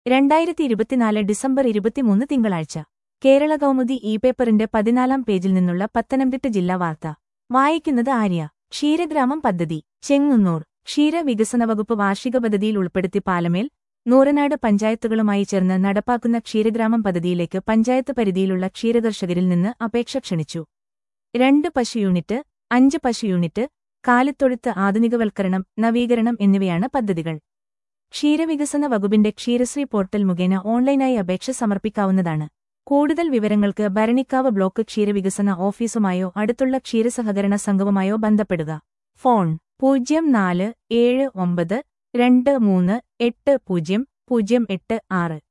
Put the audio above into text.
രണ്ടായിരത്തി ഇരുപത്തിനാല് ഡിസംബർ ഇരുപത്തിമൂന്ന് തിങ്കളാഴ്ച കേരള കൗമുദി ഇ പേപ്പറിന്റെ പതിനാലാം പേജിൽ നിന്നുള്ള പത്തനംതിട്ട ജില്ലാ വാർത്ത വായിക്കുന്നത് ആര്യ ക്ഷീരഗ്രാമം പദ്ധതി ചെങ്ങുന്നൂർ ക്ഷീരവികസന വകുപ്പ് വാർഷിക പദ്ധതിയിൽ ഉൾപ്പെടുത്തി പാലമേൽ നൂറനാട് പഞ്ചായത്തുകളുമായി ചേർന്ന് നടപ്പാക്കുന്ന ക്ഷീരഗ്രാമം പദ്ധതിയിലേക്ക് പഞ്ചായത്ത് പരിധിയിലുള്ള ക്ഷീരകർഷകരിൽ നിന്ന് അപേക്ഷ ക്ഷണിച്ചു രണ്ട് പശു യൂണിറ്റ് അഞ്ച് പശു യൂണിറ്റ് കാലിത്തൊഴുത്ത് ആധുനികവൽക്കരണം നവീകരണം എന്നിവയാണ് പദ്ധതികൾ ക്ഷീരവികസന വകുപ്പിന്റെ ക്ഷീരശ്രീ പോർട്ടൽ മുഖേന ഓൺലൈനായി അപേക്ഷ സമർപ്പിക്കാവുന്നതാണ് കൂടുതൽ വിവരങ്ങൾക്ക് ഭരണിക്കാവ് ബ്ലോക്ക് ക്ഷീരവികസന ഓഫീസുമായോ അടുത്തുള്ള ക്ഷീരസഹകരണ സംഘവുമായോ ബന്ധപ്പെടുക ഫോൺ പൂജ്യം നാല് ഏഴ് ഒമ്പത് രണ്ട് മൂന്ന് എട്ട് പൂജ്യം പൂജ്യം എട്ട് ആറ്